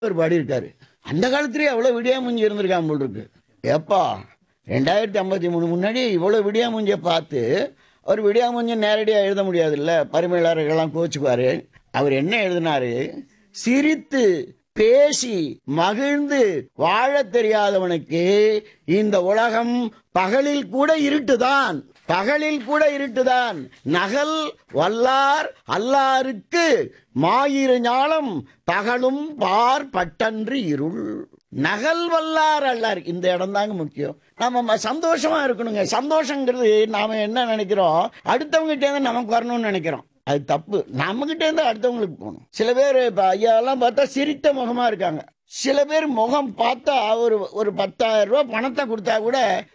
ஒரு பாடி இருக்காரு அந்த காலத்திலேயே அவ்வளவு விடியாமூஞ்சி இருந்திருக்கான் போல் இருக்கு ஏப்பா ரெண்டாயிரத்தி ஐம்பத்தி மூணு முன்னாடி இவ்வளவு விடியாமூஞ்சியை பார்த்து அவர் விடியாமூஞ்சி நேரடியாக எழுத முடியாதுல்ல பரிமையாளர்கள்லாம் கோச்சுக்குவாரு அவர் என்ன எழுதினாரு சிரித்து பேசி மகிழ்ந்து வாழத் தெரியாதவனுக்கு இந்த உலகம் பகலில் கூட இருட்டுதான் பகலில் கூட இருட்டுதான் நகல் வல்லார் அல்லாருக்கு மாயிரு ஞாலம் பகலும் பார் பட்டன்று இருள் நகல் வல்லார் அல்லார் இந்த இடம் தாங்க முக்கியம் நம்ம ம- சந்தோஷமா இருக்கணுங்க சந்தோஷங்கிறது நாம என்ன நினைக்கிறோம் அடுத்தவங்ககிட்ட இருந்து நமக்கு வரணும்னு நினைக்கிறோம் அது தப்பு நம்மகிட்ட இருந்து அடுத்தவங்களுக்கு போகணும் சில பேர் இப்ப ஐயாலாம் பார்த்தா சிரித்த முகமா இருக்காங்க சில பேர் முகம் பார்த்தா ஒரு ஒரு பத்தாயிரம் ரூபாய் பணத்தை கொடுத்தா கூட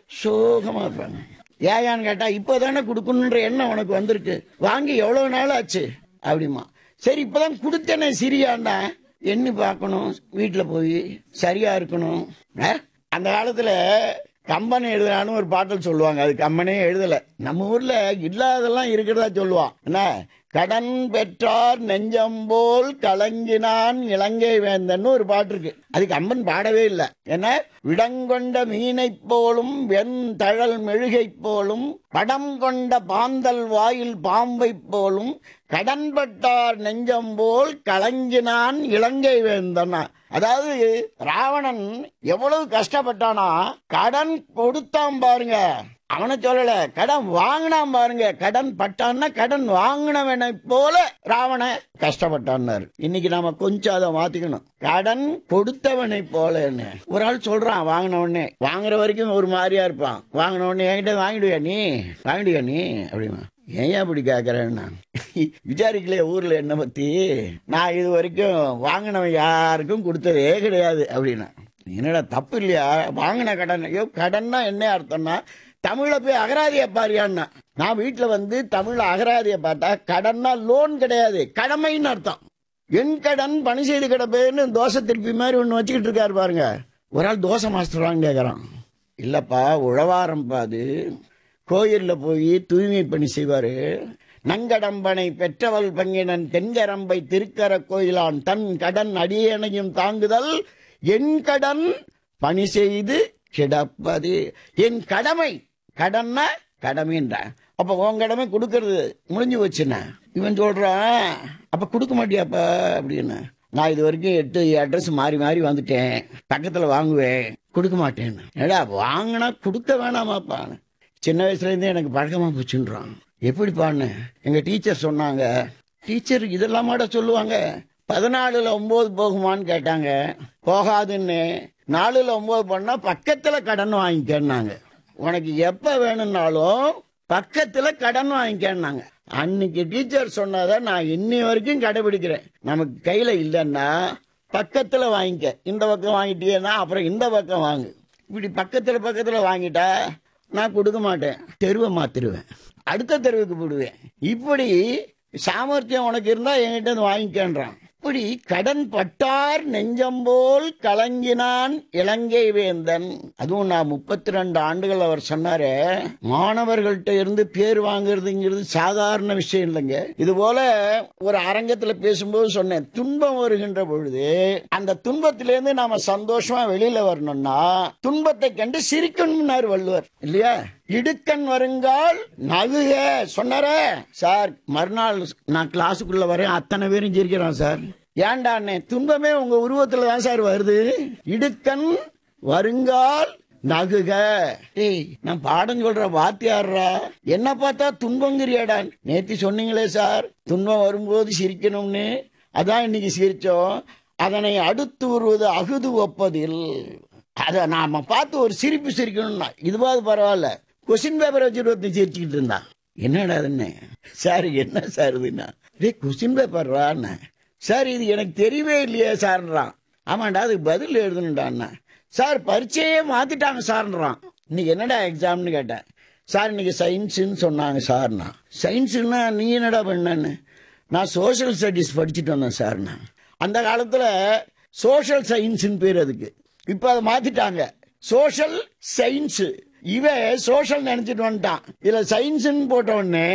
சோகமா இருப்பாங்க ஏயான்னு கேட்டா இப்போதானே கொடுக்கணுன்ற எண்ணம் உனக்கு வந்திருக்கு வாங்கி எவ்வளவு நாள் ஆச்சு அப்படிமா சரி இப்பதான் கொடுத்தேனே சிரியாண்டா எண்ணி பார்க்கணும் வீட்டில் போய் சரியா இருக்கணும் ஆ? அந்த காலத்துல கம்பன் எழுதுறான்னு ஒரு பாட்டல் சொல்லுவாங்க அது கம்பனே எழுதல நம்ம ஊர்ல இல்லாதெல்லாம் இருக்கிறதா சொல்லுவான் என்ன கடன் பெற்றார் நெஞ்சம் போல் கலங்கினான் இலங்கை வேந்தன்னு ஒரு பாட்டு இருக்கு அது கம்பன் பாடவே இல்லை என்ன விடங்கொண்ட மீனைப் போலும் வெண் தழல் மெழுகைப் போலும் படம் கொண்ட பாந்தல் வாயில் பாம்பைப் போலும் கடன்பட்டார் நெஞ்சம் போல் கலங்கினான் இலங்கை வேந்தனா அதாவது ராவணன் எவ்வளவு கஷ்டப்பட்டானா கடன் கொடுத்தான் பாருங்க அவனை சொல்லல கடன் வாங்கினான் பாருங்க கடன் பட்டான்னா கடன் வாங்கினவனை போல ராவண கஷ்டப்பட்டான்னாரு இன்னைக்கு நாம கொஞ்சம் அதை மாத்திக்கணும் கடன் கொடுத்தவனை போலன்னு ஒரு ஆள் சொல்றான் வாங்கினவனே வாங்குற வரைக்கும் ஒரு மாதிரியா இருப்பான் வாங்கின உடனே என்கிட்ட வாங்கிடுவியா நீ வாங்கிடுவியா நீ அப்படிமா ஏன் அப்படி கேட்கறேன்னா விசாரிக்கலையே ஊர்ல என்ன பத்தி நான் இது வரைக்கும் வாங்கினவன் யாருக்கும் கொடுத்ததே கிடையாது அப்படின்னா என்னடா தப்பு இல்லையா வாங்கின கடன் ஐயோ கடன்னா என்ன அர்த்தம்னா தமிழ்ல போய் அகராதியை பாரியான்னா நான் வீட்டில் வந்து தமிழ்ல அகராதியை பார்த்தா கடன்னா லோன் கிடையாது கடமைன்னு அர்த்தம் என் கடன் பணி செய்து கிடப்பேன்னு தோசை திருப்பி மாதிரி ஒன்று வச்சுக்கிட்டு இருக்காரு பாருங்க ஒரு ஆள் தோசை மாஸ்டரான்னு கேட்குறான் இல்லப்பா உழவாரம்பா அது கோயிலில் போய் தூய்மை பணி செய்வாரு நங்கடம்பனை பெற்றவள் பங்கினன் தென்கரம்பை திருக்கர கோயிலான் தன் கடன் அடியணையும் தாங்குதல் என் கடன் பணி செய்து கிடப்பது என் கடமை கடன்னா கடமைன்ற அப்ப உன் கடமை கொடுக்கறது முடிஞ்சு வச்சுன இவன் சொல்றான் அப்ப கொடுக்க மாட்டியாப்பா அப்படின்னு நான் இது வரைக்கும் எட்டு அட்ரஸ் மாறி மாறி வந்துட்டேன் பக்கத்துல வாங்குவேன் கொடுக்க மாட்டேன்னு ஏடா வாங்கினா கொடுக்க வேணாமாப்பான்னு சின்ன வயசுல இருந்தே எனக்கு பழக்கமா போச்சுன்றான் எப்படிப்பான்னு எங்க டீச்சர் சொன்னாங்க டீச்சர் இதெல்லாம் மாட சொல்லுவாங்க பதினாலுல ஒன்பது போகுமான்னு கேட்டாங்க போகாதுன்னு நாலுல ஒன்பது பண்ணா பக்கத்துல கடன் வாங்கிக்கன்னாங்க உனக்கு எப்ப வேணும்னாலும் பக்கத்துல கடன் வாங்கிக்கன்னாங்க அன்னைக்கு டீச்சர் சொன்னதை நான் இன்னி வரைக்கும் கடைபிடிக்கிறேன் நமக்கு கையில இல்லைன்னா பக்கத்துல வாங்கிக்க இந்த பக்கம் வாங்கிட்டீங்கன்னா அப்புறம் இந்த பக்கம் வாங்கு இப்படி பக்கத்துல பக்கத்துல வாங்கிட்டா நான் கொடுக்க மாட்டேன் தெருவை மாத்திருவேன் அடுத்த தெருவுக்கு போடுவேன் இப்படி சாமர்த்தியம் உனக்கு இருந்தா என்கிட்ட இருந்து வாங்கிக்கன்றான் இப்படி கடன் பட்டார் நெஞ்சம்போல் கலங்கினான் இலங்கை வேந்தன் அதுவும் நான் முப்பத்தி ரெண்டு ஆண்டுகள் அவர் சொன்னாரு மாணவர்கள்ட்ட இருந்து பேர் வாங்குறதுங்கிறது சாதாரண விஷயம் இல்லைங்க இது போல ஒரு அரங்கத்துல பேசும்போது சொன்னேன் துன்பம் வருகின்ற பொழுது அந்த துன்பத்திலிருந்து நாம சந்தோஷமா வெளியில வரணும்னா துன்பத்தை கண்டு சிரிக்கணும்னாரு வள்ளுவர் இல்லையா இடுக்கண் வருங்கால் நகுக சொன்னாரே சார் மறுநாள் நான் கிளாஸுக்குள்ள வரேன் அத்தனை பேரும் சிரிக்கிறான் சார் ஏன்டா அண்ணே துன்பமே உங்க உருவத்துல தான் சார் வருது இடுக்கண் வருங்கால் நகுக டேய் நான் பாடம் சொல்ற வாத்தியாடுறா என்ன பார்த்தா துன்பங்கிறியாடா நேத்தி சொன்னீங்களே சார் துன்பம் வரும்போது சிரிக்கணும்னு அதான் இன்னைக்கு சிரிச்சோம் அதனை அடுத்து வருவது அகுது ஒப்பதில் அதை நாம பார்த்து ஒரு சிரிப்பு சிரிக்கணும்னா இதுவாது பரவாயில்ல கொஸ்டின் பேப்பர் வச்சுட்டு ஒருத்தன் சிரிச்சுக்கிட்டு இருந்தான் என்னடா அதுன்னு சார் என்ன சார் இதுன்னா டே கொஸ்டின் பேப்பர்றான்னு சார் இது எனக்கு தெரியவே இல்லையே சார்ன்றான் ஆமாண்டா அதுக்கு பதில் எழுதணுண்டான்னா சார் பரீட்சையே மாத்திட்டாங்க சார்ன்றான் இன்னைக்கு என்னடா எக்ஸாம்னு கேட்டேன் சார் இன்னைக்கு சயின்ஸுன்னு சொன்னாங்க சார்னா சயின்ஸுன்னா நீ என்னடா பண்ணன்னு நான் சோஷியல் ஸ்டடீஸ் படிச்சுட்டு வந்தேன் சார்னா அந்த காலத்தில் சோஷியல் சயின்ஸ்னு பேர் அதுக்கு இப்போ அதை மாத்திட்டாங்க சோஷியல் சயின்ஸ் இவன் சோஷியல் நினைச்சிட்டு வந்துட்டான் இதுல சயின்ஸ்னு போட்ட உடனே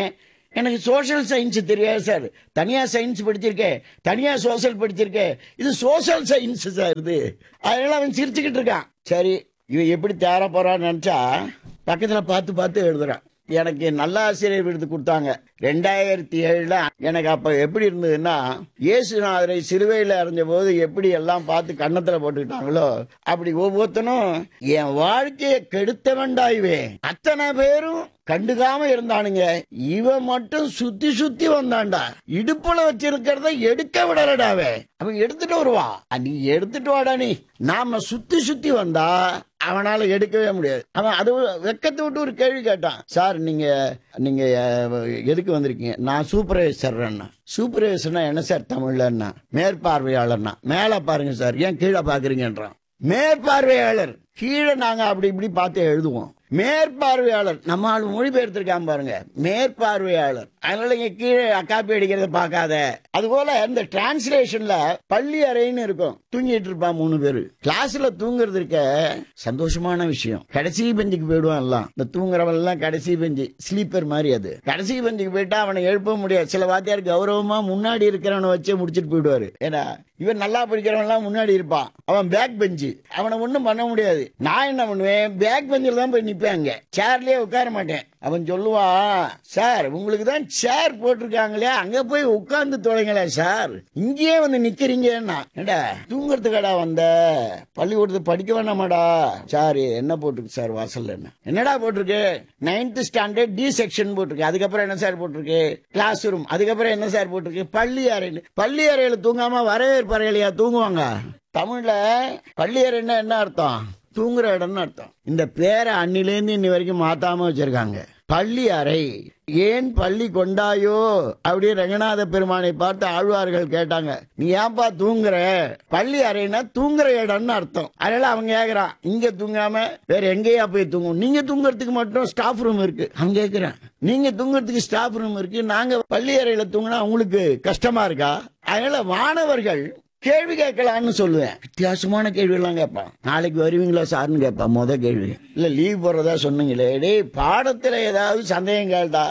எனக்கு சோஷியல் சயின்ஸ் தெரியாது சார் தனியா சயின்ஸ் படிச்சிருக்கேன் தனியா சோஷியல் படிச்சிருக்கேன் இது சோஷியல் சயின்ஸ் சார் இது அதனால அவன் சிரிச்சுக்கிட்டு இருக்கான் சரி இவன் எப்படி தேர போறான்னு நினைச்சா பக்கத்துல பார்த்து பார்த்து எழுதுறான் எனக்கு நல்ல ஆசிரியர் விருது கொடுத்தாங்க ரெண்டாயிரத்தி ஏழுல எனக்கு அப்ப எப்படி இருந்ததுன்னா இயேசுநாதரை சிலுவையில் அறைஞ்ச போது எப்படி எல்லாம் பார்த்து கன்னத்துல போட்டுக்கிட்டாங்களோ அப்படி ஒவ்வொருத்தனும் என் வாழ்க்கையை கெடுத்தவன்டா இவன் அத்தனை பேரும் கண்டுக்காம இருந்தானுங்க இவன் மட்டும் சுத்தி சுத்தி வந்தான்டா இடுப்புல வச்சிருக்கிறத எடுக்க விடலடாவே அவன் எடுத்துட்டு வருவா நீ எடுத்துட்டு வாடா நீ நாம சுத்தி சுத்தி வந்தா அவனால எடுக்கவே முடியாது அவன் அது வெக்கத்தை விட்டு ஒரு கேள்வி கேட்டான் சார் நீங்க நீங்க அஹ், எதுக்கு வந்திருக்கீங்க நான் சூப்பர்வைசர்னா சூப்பர்வைசர்னா என்ன சார் தமிழ்லன்னா மேற்பார்வையாளர்னா மேல பாருங்க சார் ஏன் கீழே பாக்குறீங்கன்றான் மேற்பார்வையாளர் கீழே நாங்க அப்படி இப்படி பார்த்து எழுதுவோம் மேற்பார்வையாளர் நம்ம ஆள் மொழிபெயர்த்திருக்கான் பாருங்க மேற்பார்வையாளர் அதனால இங்க கீழே காப்பி அடிக்கிறத பார்க்காத அதுபோல இந்த டிரான்ஸ்லேஷன்ல பள்ளி அறைன்னு இருக்கும் தூங்கிட்டு இருப்பான் மூணு பேரு கிளாஸ்ல தூங்குறது இருக்க சந்தோஷமான விஷயம் கடைசி பெஞ்சுக்கு போயிடுவான் எல்லாம் இந்த தூங்குறவன் எல்லாம் கடைசி பெஞ்சு ஸ்லீப்பர் மாதிரி அது கடைசி பெஞ்சுக்கு போயிட்டா அவனை எழுப்ப முடியாது சில வாத்தியார் கௌரவமா முன்னாடி இருக்கிறவனை வச்சே முடிச்சிட்டு போயிடுவாரு ஏன்னா இவன் நல்லா படிக்கிறவன் எல்லாம் முன்னாடி இருப்பான் அவன் பேக் பெஞ்சு அவனை ஒண்ணும் பண்ண முடியாது நான் என்ன பண்ணுவேன் பேக் பெஞ்சில் தான் போய் நிப்பேன் அங்க சேர்லயே உட்கார மாட்டேன் அவன் சொல்லுவான் சார் உங்களுக்கு தான் சேர் போட்டிருக்காங்களே அங்க போய் உட்கார்ந்து தொலைங்களே சார் இங்கேயே வந்து நிக்கிறீங்கன்னா ஏண்டா தூங்குறதுக்கடா வந்த பள்ளிக்கூடத்துக்கு படிக்க வேணாமாடா சார் என்ன போட்டிருக்கு சார் வாசல்ல என்ன என்னடா போட்டிருக்கு நைன்த் ஸ்டாண்டர்ட் டி செக்ஷன் போட்டிருக்கு அதுக்கப்புறம் என்ன சார் போட்டிருக்கு கிளாஸ் ரூம் அதுக்கப்புறம் என்ன சார் போட்டிருக்கு பள்ளி அறைன்னு பள்ளி அறையில தூங்காம வரவேற்பு அறையிலையா தூங்குவாங்க தமிழ்ல பள்ளி அறைன்னா என்ன அர்த்தம் தூங்குற இடம்னு அர்த்தம் இந்த பேரை அன்னிலேருந்து இன்னி வரைக்கும் மாத்தாம வச்சிருக்காங்க பள்ளி அறை ஏன் பள்ளி கொண்டாயோ அப்படியே ரங்கநாத பெருமானை பார்த்து ஆழ்வார்கள் கேட்டாங்க நீ ஏன்பா தூங்குற பள்ளி அறைனா தூங்குற இடம்னு அர்த்தம் அதனால அவங்க கேக்குறான் இங்க தூங்காம வேற எங்கேயா போய் தூங்கும் நீங்க தூங்குறதுக்கு மட்டும் ஸ்டாஃப் ரூம் இருக்கு அவன் கேக்குறான் நீங்க தூங்குறதுக்கு ஸ்டாஃப் ரூம் இருக்கு நாங்க பள்ளி அறையில தூங்கினா உங்களுக்கு கஷ்டமா இருக்கா அதனால மாணவர்கள் கேள்வி கேட்கலான்னு சொல்லுவேன் வித்தியாசமான கேள்வி எல்லாம் கேட்பான் நாளைக்கு வருவீங்களா சார்னு கேட்பான் முத கேள்வி இல்ல லீவ் போடுறதா சொன்னீங்களே டேய் பாடத்துல ஏதாவது சந்தேகம் கேள்டா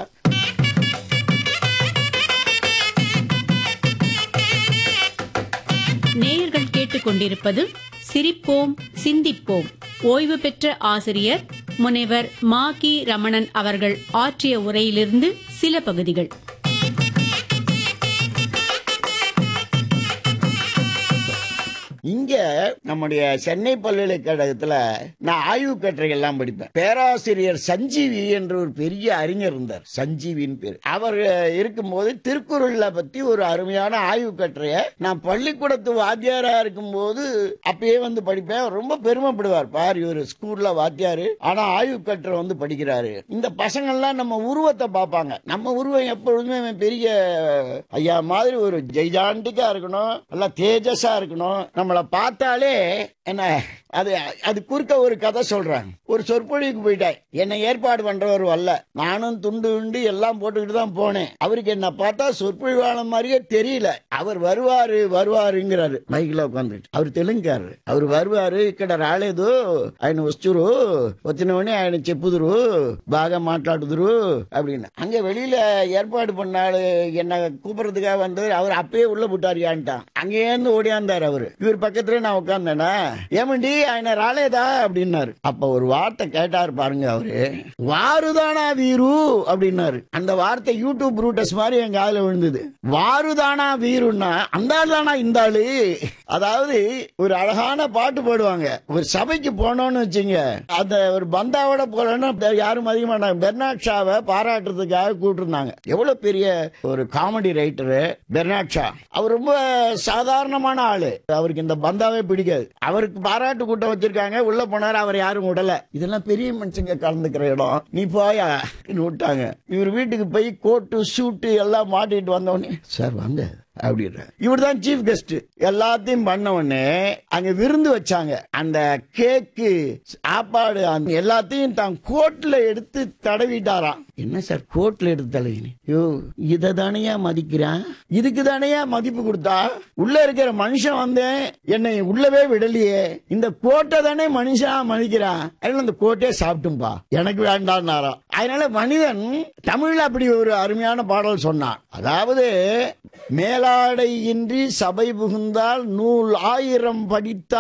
நேயர்கள் கேட்டுக்கொண்டிருப்பது சிரிப்போம் சிந்திப்போம் ஓய்வு பெற்ற ஆசிரியர் முனைவர் மா கி ரமணன் அவர்கள் ஆற்றிய உரையிலிருந்து சில பகுதிகள் இங்க நம்முடைய சென்னை பல்கலைக்கழகத்துல நான் ஆய்வு கட்டுரை எல்லாம் படிப்பேன் பேராசிரியர் சஞ்சீவி என்ற ஒரு பெரிய அறிஞர் இருந்தார் சஞ்சீவின்னு பேர் அவர் இருக்கும்போது திருக்குறள்ல பத்தி ஒரு அருமையான ஆய்வு கட்டுரைய நான் பள்ளிக்கூடத்து வாத்தியாரா இருக்கும்போது அப்பயே வந்து படிப்பேன் அவர் ரொம்ப பெருமைப்படுவார் பார் இவர் ஸ்கூல்ல வாத்தியாரு ஆனா ஆய்வு கட்டுரை வந்து படிக்கிறாரு இந்த பசங்கள்லாம் நம்ம உருவத்தை பார்ப்பாங்க நம்ம உருவம் எப்பொழுதுமே அவன் பெரிய ஐயா மாதிரி ஒரு ஜெய்ஜாண்டிக்கா இருக்கணும் நல்லா தேஜஸா இருக்கணும் நம்மளை பார்த்தாலே என்ன அது அது குறுக்க ஒரு கதை சொல்றேன் ஒரு சொற்பொழிவுக்கு போயிட்டேன் என்னை ஏற்பாடு பண்றவர் வரல நானும் துண்டு உண்டு எல்லாம் போட்டுக்கிட்டு தான் போனேன் அவருக்கு என்ன பார்த்தா சொற்பொழிவாளர் மாதிரியே தெரியல அவர் வருவாரு வருவாருங்கிறாரு மைக்ல உட்காந்துட்டு அவர் தெலுங்குக்காரரு அவர் வருவாரு ఇక్కడ రాలేదు ఆయన వస్తురు వచ్చినవని ఆయన చెప్పుదురు బాగా మాట్లాడుదురు அப்படின்னு அங்க வெளியில ஏற்பாடு பண்ணாரு என்ன கூப்பிடுறதுக்காக வந்தவர் அவர் அப்பயே உள்ள போட்டாரியான்ட்டான் அங்கேருந்து ஓடியாந்தார் அவரு இவர் பக்கத்துல நான் உட்கார்ந்தேனா ஏமண்டி ఆయన రాలేదా அப்படின்னாரு அப்ப ஒரு வார்த்தை கேட்டாரு பாருங்க அவரு வாருதானா வீரு அப்படின்னாரு அந்த வார்த்தை யூடியூப் ரூட்டஸ் மாதிரி என் காதுல விழுந்தது வாருதானா வீருன்னா அந்த ஆள் தானா இந்த ஆளு அதாவது ஒரு அழகான பாட்டு பாடுவாங்க ஒரு சபைக்கு போனோம்னு வச்சுங்க அந்த ஒரு பந்தாவோட போலன்னா யாரும் அதிக மாட்டாங்க பெர்னாட் ஷாவை பாராட்டுறதுக்காக கூப்பிட்டுருந்தாங்க எவ்வளவு பெரிய ஒரு காமெடி ரைட்டரு பெர்னாட் ஷா அவர் ரொம்ப சாதாரணமான ஆளு அவருக்கு இந்த பந்தாவே பிடிக்காது அவருக்கு பாராட்டு கூட்டம் வச்சிருக்காங்க உள்ள போனாரு அவர் யாரும் விடல இதெல்லாம் பெரிய மனுஷங்க கலந்துக்கிற இடம் நீ போயா விட்டாங்க இவர் வீட்டுக்கு போய் கோட்டு சூட்டு எல்லாம் மாட்டிட்டு வந்தவொடனே சார் வாங்க அப்படின்ற இவர் தான் சீஃப் கெஸ்ட் எல்லாத்தையும் பண்ண உடனே அங்க விருந்து வச்சாங்க அந்த கேக்கு சாப்பாடு அந்த எல்லாத்தையும் தான் கோட்ல எடுத்து தடவிட்டாராம் என்ன சார் கோட்ல எடுத்து தடவினு யோ இதை தானையா மதிக்கிறான் இதுக்கு தானையா மதிப்பு கொடுத்தா உள்ள இருக்கிற மனுஷன் வந்தேன் என்னை உள்ளவே விடலையே இந்த கோட்டை தானே மனுஷன் மதிக்கிறான் அதனால அந்த கோட்டே சாப்பிட்டும்பா எனக்கு வேண்டாம்னாராம் அதனால மனிதன் தமிழ்ல அப்படி ஒரு அருமையான பாடல் சொன்னான் அதாவது மேலாடை இன்றி சபை புகுந்தால் நூல் ஆயிரம் படித்தால்